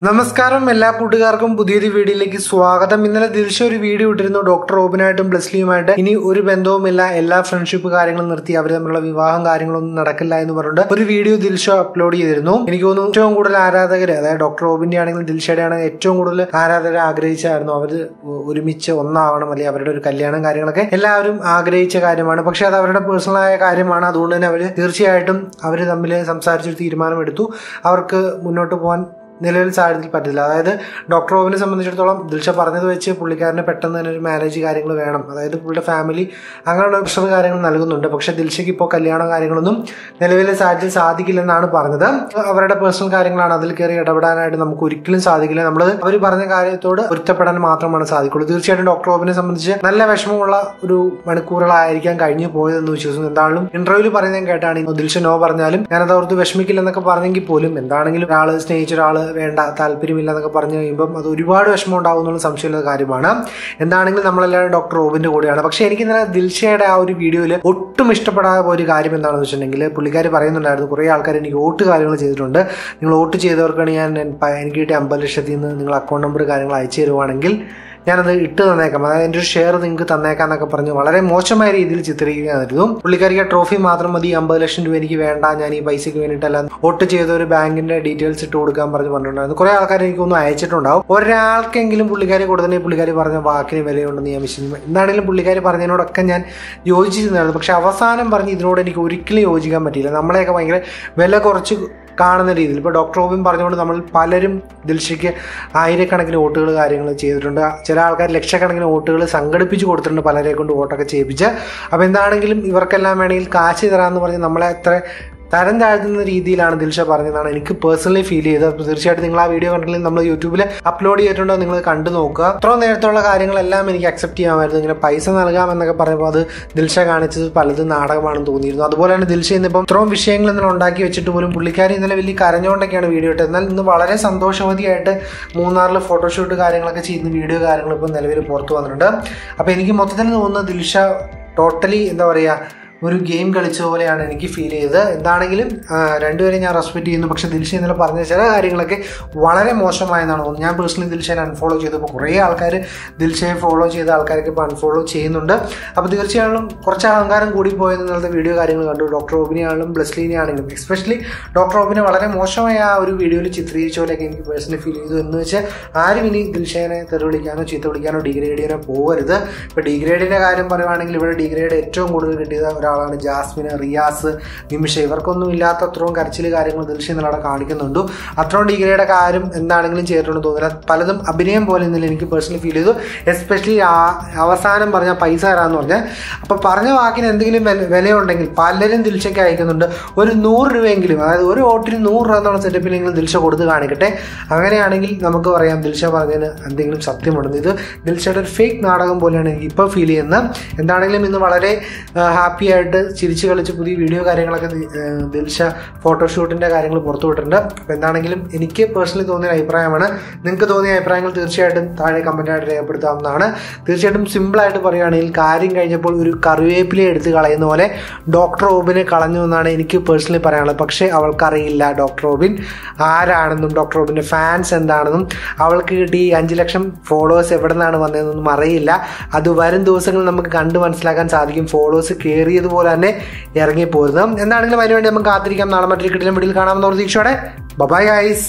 നമസ്കാരം എല്ലാ കൂട്ടുകാർക്കും പുതിയൊരു വീഡിയോയിലേക്ക് സ്വാഗതം ഇന്നലെ ദിൽഷ ഒരു വീഡിയോ ഇട്ടിരുന്നു ഡോക്ടർ റോബിനായിട്ടും ബ്ലസ്ലിയുമായിട്ട് ഇനി ഒരു ബന്ധവുമില്ല എല്ലാ ഫ്രണ്ട്ഷിപ്പ് കാര്യങ്ങളും നിർത്തി അവർ തമ്മിലുള്ള വിവാഹം കാര്യങ്ങളൊന്നും നടക്കില്ല എന്ന് പറഞ്ഞിട്ട് ഒരു വീഡിയോ ദിൽഷ അപ്ലോഡ് ചെയ്തിരുന്നു എനിക്ക് തോന്നുന്നു ഏറ്റവും കൂടുതൽ ആരാധകർ അതായത് ഡോക്ടർ റോബിന്റെ ആണെങ്കിലും ദിൽഷയുടെ ആണെങ്കിലും ഏറ്റവും കൂടുതൽ ആരാധകർ ആഗ്രഹിച്ചായിരുന്നു അവർ ഒരുമിച്ച് ഒന്നാവണം അല്ലെങ്കിൽ അവരുടെ ഒരു കല്യാണം കാര്യങ്ങളൊക്കെ എല്ലാവരും ആഗ്രഹിച്ച കാര്യമാണ് പക്ഷെ അത് അവരുടെ പേഴ്സണലായ കാര്യമാണ് അതുകൊണ്ട് തന്നെ അവർ തീർച്ചയായിട്ടും അവർ തമ്മിൽ സംസാരിച്ചൊരു തീരുമാനമെടുത്തു അവർക്ക് മുന്നോട്ട് പോകാൻ നിലവിൽ സാഹചര്യത്തിൽ പറ്റില്ല അതായത് ഡോക്ടർ റോബിനെ സംബന്ധിച്ചിടത്തോളം ദിൽഷ പറഞ്ഞത് വെച്ച് പുള്ളിക്കാരന് പെട്ടെന്ന് തന്നെ ഒരു മാരേജ് കാര്യങ്ങൾ വേണം അതായത് പുള്ളിയുടെ ഫാമിലി അങ്ങനെയുള്ള പ്രഷർ കാര്യങ്ങൾ നൽകുന്നുണ്ട് പക്ഷെ ദിൽഷയ്ക്ക് ഇപ്പോൾ കല്യാണം കാര്യങ്ങളൊന്നും നിലവിലെ സാഹചര്യം സാധിക്കില്ലെന്നാണ് പറഞ്ഞത് അവരുടെ പേഴ്സണൽ കാര്യങ്ങളാണ് അതിൽ കയറി ഇടപെടാനായിട്ട് നമുക്ക് ഒരിക്കലും സാധിക്കില്ല നമ്മൾ അവർ പറഞ്ഞ കാര്യത്തോട് പൊരുത്തപ്പെടാൻ മാത്രമാണ് സാധിക്കുള്ളൂ തീർച്ചയായിട്ടും ഡോക്ടർ റോബിനെ സംബന്ധിച്ച് നല്ല വിഷമമുള്ള ഒരു മണിക്കൂറുകളായിരിക്കാൻ കഴിഞ്ഞു പോയതെന്ന് വിശ്വസിക്കുന്നു എന്താണെങ്കിലും ഇന്റർവ്യൂവിൽ പറയുന്നത് കേട്ടാണ് ദിൽഷ നോ പറഞ്ഞാലും ഞാനത് ഓർത്ത് വിഷമിക്കില്ലെന്നൊക്കെ പറഞ്ഞെങ്കിൽ പോലും എന്താണെങ്കിലും ഒരാൾ സ്നേഹിച്ച ഒരാൾ വേണ്ട താല്പര്യമില്ല എന്നൊക്കെ പറഞ്ഞു കഴിയുമ്പം അത് ഒരുപാട് വിഷമം ഉണ്ടാവും എന്നുള്ള സംശയമുള്ള കാര്യമാണ് എന്താണെങ്കിലും നമ്മളെല്ലാവരും ഡോക്ടർ റോബിന്റെ കൂടെയാണ് പക്ഷെ എനിക്ക് ഇന്നലെ ദിൽഷയുടെ ആ ഒരു വീഡിയോയിൽ ഒട്ടും ഇഷ്ടപ്പെടാത്ത ഒരു കാര്യം എന്താണെന്ന് വെച്ചിട്ടുണ്ടെങ്കിൽ പുള്ളിക്കാർ പറയുന്നുണ്ടായിരുന്നു കുറേ ആൾക്കാർ എനിക്ക് വോട്ട് കാര്യങ്ങൾ ചെയ്തിട്ടുണ്ട് നിങ്ങൾ വോട്ട് ചെയ്തവർക്കാണ് ഞാൻ എനിക്ക് കിട്ടിയ അമ്പത് ലക്ഷത്തിൽ നിന്ന് നിങ്ങൾ അക്കൗണ്ട് നമ്പർ കാര്യങ്ങൾ അയച്ചു തരുവാണെങ്കിൽ ഞാനത് ഇട്ട് തന്നേക്കാം അതായത് എൻ്റെ ഒരു ഷെയർ നിങ്ങൾക്ക് തന്നേക്കാം എന്നൊക്കെ പറഞ്ഞ് വളരെ മോശമായ രീതിയിൽ ചിത്രീകരിക്കുകയായിരുന്നു പുള്ളിക്കാരിക്ക് ട്രോഫി മാത്രം മതി അമ്പത് ലക്ഷം രൂപ എനിക്ക് വേണ്ട ഞാൻ ഈ പൈസയ്ക്ക് വേണ്ടിയിട്ടല്ല വോട്ട് ചെയ്ത ഒരു ബാങ്കിന്റെ ഡീറ്റെയിൽസ് ഇട്ട് കൊടുക്കാൻ പറഞ്ഞ് പറഞ്ഞിട്ടുണ്ടായിരുന്നു കുറെ ആൾക്കാർ എനിക്കൊന്നും അയച്ചിട്ടുണ്ടാവും ഒരാൾക്കെങ്കിലും പുള്ളിക്കാരി കൊടുത്തന്നെ പുള്ളിക്കാരി പറഞ്ഞ വാക്കിന് വിലയുണ്ടെന്ന് ഞാൻ വിശ്വസിക്കുന്നു എന്താണെങ്കിലും പുള്ളിക്കാരി പറഞ്ഞതിനോടൊക്കെ ഞാൻ യോജിച്ചിരുന്നായിരുന്നു പക്ഷെ അവസാനം പറഞ്ഞ് ഇതിനോട് എനിക്ക് ഒരിക്കലും യോജിക്കാൻ പറ്റിയില്ല നമ്മളെയൊക്കെ ഭയങ്കര വില കുറച്ച് കാണുന്ന രീതിയിൽ ഇപ്പോൾ ഡോക്ടർ റോബിൻ പറഞ്ഞുകൊണ്ട് നമ്മൾ പലരും ദിൽഷയ്ക്ക് ആയിരക്കണക്കിന് വോട്ടുകൾ കാര്യങ്ങൾ ചെയ്തിട്ടുണ്ട് ചില ആൾക്കാർ ലക്ഷക്കണക്കിന് വോട്ടുകൾ സംഘടിപ്പിച്ച് കൊടുത്തിട്ടുണ്ട് പലരെ കൊണ്ട് വോട്ടൊക്കെ ചെയ്യിപ്പിച്ച് അപ്പോൾ എന്താണെങ്കിലും ഇവർക്കെല്ലാം വേണമെങ്കിൽ കാശ് തരാമെന്ന് പറഞ്ഞ് നമ്മളെ അത്ര തരം താഴ്ത്തുന്ന രീതിയിലാണ് ദിൽഷ പറഞ്ഞതാണ് എനിക്ക് പേഴ്സണലി ഫീൽ ചെയ്തത് അപ്പോൾ തീർച്ചയായിട്ടും നിങ്ങൾ ആ വീഡിയോ കണ്ടില്ലെങ്കിൽ നമ്മൾ യൂട്യൂബിൽ അപ്ലോഡ് ചെയ്തിട്ടുണ്ടോ നിങ്ങൾ കണ്ടു നോക്കുക അത്ര നേരത്തുള്ള കാര്യങ്ങളെല്ലാം എനിക്ക് അക്സെപ്റ്റ് ചെയ്യാമായിരുന്നു ഇങ്ങനെ പൈസ നൽകാം എന്നൊക്കെ പറയുമ്പോൾ അത് ദിൽഷ കാണിച്ചത് പലതും നാടകമാണെന്ന് തോന്നിയിരുന്നു അതുപോലെ തന്നെ ദിൽഷ ഇന്നിപ്പം ഇത്രയും വിഷയങ്ങൾ ഇന്നലെ ഉണ്ടാക്കി വെച്ചിട്ട് പോലും പുള്ളിക്കാരി ഇന്നലെ വലിയ കരഞ്ഞുകൊണ്ടൊക്കെയാണ് വീഡിയോ ഇട്ടത് എന്നാൽ ഇന്ന് വളരെ സന്തോഷവതിയായിട്ട് മൂന്നാറിൽ ഫോട്ടോഷൂട്ട് കാര്യങ്ങളൊക്കെ ചെയ്യുന്ന വീഡിയോ കാര്യങ്ങൾ ഇപ്പോൾ നിലവിൽ പുറത്തു വന്നിട്ടുണ്ട് അപ്പോൾ എനിക്ക് മൊത്തത്തിൽ തോന്നുന്നത് ദിൽഷ ടോട്ടലി എന്താ പറയുക ഒരു ഗെയിം കളിച്ച പോലെയാണ് എനിക്ക് ഫീൽ ചെയ്തത് എന്താണെങ്കിലും രണ്ടുപേരും ഞാൻ റെസ്പെക്ട് ചെയ്യുന്നു പക്ഷേ ദിൽഷ ഇന്നലെ പറഞ്ഞ ചില കാര്യങ്ങളൊക്കെ വളരെ മോശമായെന്നാണ് തോന്നുന്നത് ഞാൻ പേഴ്സണലി ദിൽഷയെ അൺഫോളോ ചെയ്തപ്പോൾ കുറേ ആൾക്കാർ ദിൽഷയെ ഫോളോ ചെയ്ത ആൾക്കാരൊക്കെ ഇപ്പോൾ അൺഫോളോ ചെയ്യുന്നുണ്ട് അപ്പോൾ തീർച്ചയായും കുറച്ച് അഹങ്കാരം കൂടി പോയത് ഇന്നലത്തെ വീഡിയോ കാര്യങ്ങൾ കണ്ടു ഡോക്ടർ റോബിനെ ആണെങ്കിലും ബ്ലസ്ലീനെ ആണെങ്കിലും എസ്പെഷ്യലി ഡോക്ടർ റോബിനെ വളരെ മോശമായ ആ ഒരു വീഡിയോയിൽ ചിത്രീകരിച്ച പോലെയൊക്കെ എനിക്ക് പേഴ്സണലി ഫീൽ ചെയ്തു എന്ന് വെച്ചാൽ ആരും ഇനി ദിൽഷേനെ തെറി വിളിക്കാനോ ചീത്ത വിളിക്കാനോ ഡിഗ്രേഡ് ചെയ്യാനോ പോകരുത് ഇപ്പോൾ ഡിഗ്രേഡിൻ്റെ കാര്യം പറയുവാണെങ്കിൽ ഇവിടെ ഡിഗ്രേഡ് ഏറ്റവും കൂടുതൽ കിട്ടിയത് ഒരാളാണ് ജാസ്മിന് റിയാസ് നിമിഷ ഇവർക്കൊന്നും ഇല്ലാത്ത അത്രയും കരച്ചിൽ കാര്യങ്ങൾ ദിൽഷ ഇന്നലെ അവിടെ കാണിക്കുന്നുണ്ട് അത്രയും ഡിഗ്രേഡ് കാര്യം എന്താണെങ്കിലും ചെയ്തിട്ടുണ്ട് തോന്നില്ല പലതും അഭിനയം പോലെ ഇന്നലെ എനിക്ക് പേഴ്സണലി ഫീൽ ചെയ്തു എസ്പെഷ്യലി അവസാനം പറഞ്ഞ പൈസ തരാമെന്ന് പറഞ്ഞാൽ അപ്പോൾ പറഞ്ഞ വാക്കിന് എന്തെങ്കിലും വിലയുണ്ടെങ്കിൽ പലരും ദിൽഷയ്ക്ക് അയക്കുന്നുണ്ട് ഒരു നൂറ് രൂപയെങ്കിലും അതായത് ഒരു വോട്ടിന് നൂറ് രൂപ എന്നുള്ള സെറ്റപ്പിലെങ്കിലും ദിൽഷ കൊടുത്ത് കാണിക്കട്ടെ അങ്ങനെയാണെങ്കിൽ നമുക്ക് പറയാം ദിൽഷ പറഞ്ഞതിന് എന്തെങ്കിലും സത്യമുണ്ടെന്ന് ഇത് ദിൽഷയുടെ ഒരു ഫേക്ക് നാടകം പോലെയാണ് എനിക്ക് ഇപ്പോൾ ഫീൽ ചെയ്യുന്നത് എന്താണെങ്കിലും ഇന്ന് വളരെ ഹാപ്പി ആയിട്ട് ചിരിച്ച് കളിച്ച് പുതിയ വീഡിയോ കാര്യങ്ങളൊക്കെ ദിൽഷ ഫോട്ടോഷൂട്ടിൻ്റെ കാര്യങ്ങൾ പുറത്തു വിട്ടിട്ടുണ്ട് അപ്പോൾ എന്താണെങ്കിലും എനിക്ക് പേഴ്സണലി തോന്നിയ അഭിപ്രായമാണ് നിങ്ങൾക്ക് തോന്നിയ അഭിപ്രായങ്ങൾ തീർച്ചയായിട്ടും താഴെ കമൻറ്റായിട്ട് രേഖപ്പെടുത്താവുന്നതാണ് തീർച്ചയായിട്ടും സിമ്പിളായിട്ട് പറയുകയാണെങ്കിൽ കാര്യം കഴിഞ്ഞപ്പോൾ ഒരു കറിവേപ്പില എടുത്ത് കളയുന്ന പോലെ ഡോക്ടർ റോബിനെ കളഞ്ഞു എന്നാണ് എനിക്ക് പേഴ്സണലി പറയാനുള്ളത് പക്ഷേ അവൾക്കറിയില്ല ഡോക്ടർ റോബിൻ ആരാണെന്നും ഡോക്ടർ റോബിൻ്റെ ഫാൻസ് എന്താണെന്നും അവൾക്ക് കിട്ടി അഞ്ച് ലക്ഷം ഫോളോവേഴ്സ് എവിടെ നിന്നാണ് വന്നതെന്നൊന്നും അറിയില്ല അത് വരും ദിവസങ്ങളിൽ നമുക്ക് കണ്ടു മനസ്സിലാക്കാൻ സാധിക്കും ഫോളോവേഴ്സ് കയറിയതുപോലെ തന്നെ ഇറങ്ങിപ്പോരുന്നത് എന്താണെങ്കിലും അതിനുവേണ്ടി നമുക്ക് കാത്തിരിക്കാം നാളെ മറ്റൊരു കിട്ടിലും വീട്ടിൽ കാണാമെന്ന പ്രതീക്ഷയോടെ ബബായ് ഗൈസ്